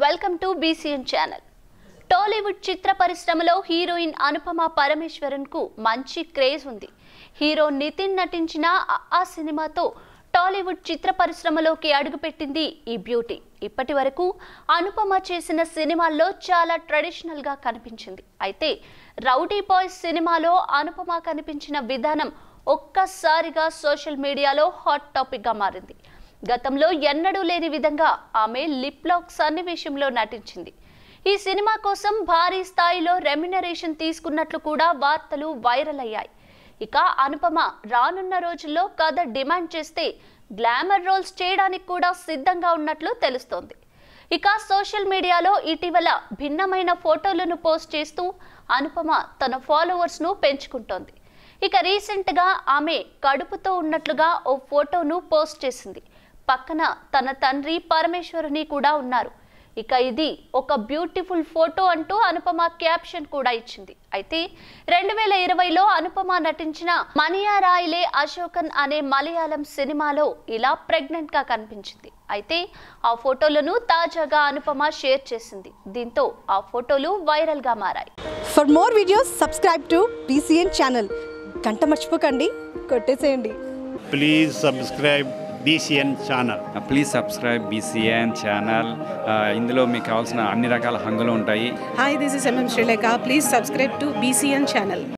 Welcome to BCN channel Tollywood చిత్ర పరిశ్రమలో heroine Anupama Parameswaran కు మంచి క్రేజ్ ఉంది హీరో నితిన్ నటించిన ఆ- ఆ సినిమాతో టాలీవుడ్ చిత్ర పరిశ్రమలోకి అడుగుపెట్టింది ఈ బ్యూటీ ఇప్పటి వరకు అనుపమ చేసిన సినిమాల్లో చాలా ట్రెడిషనల్ గా కనిపించింది అయితే రౌడీ బాయ్స్ సినిమాలో అనుపమ కనిపించిన విధానం ఒక్కసారిగా సోషల్ మీడియాలో హాట్ టాపిక్ గా మారింది గతంలో ఎన్నడూ లేని విధంగా ఆమె లిప్ లాక్ సన్నివేశంలో నటించింది ఈ సినిమా కోసం భారీ స్థాయిలో రెమ్యునరేషన్ తీసుకున్నట్లు కూడా వార్తలు వైరల్ అయ్యాయి ఇక అనుపమ రానున్న రోజుల్లో కథ డిమాండ్ చేస్తే గ్లామర్ రోల్స్ చేయడానికి కూడా సిద్ధంగా ఉన్నట్లు తెలుస్తోంది ఇక సోషల్ మీడియాలో ఇటీవల భిన్నమైన ఫోటోలను పోస్ట్ చేస్తూ అనుపమ తన ఫాలోవర్స్ ను పెంచుకుంటోంది ఇక రీసెంట్ గా ఆమె కడుపుతో ఉన్నట్లుగా ఓ ఫోటోను పోస్ట్ చేసింది పక్కన తన తండ్రి పరమేశ్వరుని కూడా ఉన్నారు ఇక ఇది ఒక బ్యూటిఫుల్ ఫోటో అంటూ అనుపమ క్యాప్షన్ కూడా ఇచ్చింది అయితే రెండు వేల ఇరవైలో అనుపమ నటించిన మనియా రాయిలే అశోకన్ అనే మలయాళం సినిమాలో ఇలా ప్రెగ్నెంట్ గా కనిపించింది అయితే ఆ ఫోటోలను తాజాగా అనుపమ షేర్ చేసింది దీంతో ఆ ఫోటోలు వైరల్ గా మారాయి for more videos subscribe to BCN channel గంట మర్చిపోకండి కొట్టేసేయండి please subscribe BCN channel please subscribe BCN channel ఇందులో మీకు కావాల్సిన అన్ని రకాల హంగులు ఉంటాయి Hi, this is MM Sri Lanka. Please subscribe to BCN channel.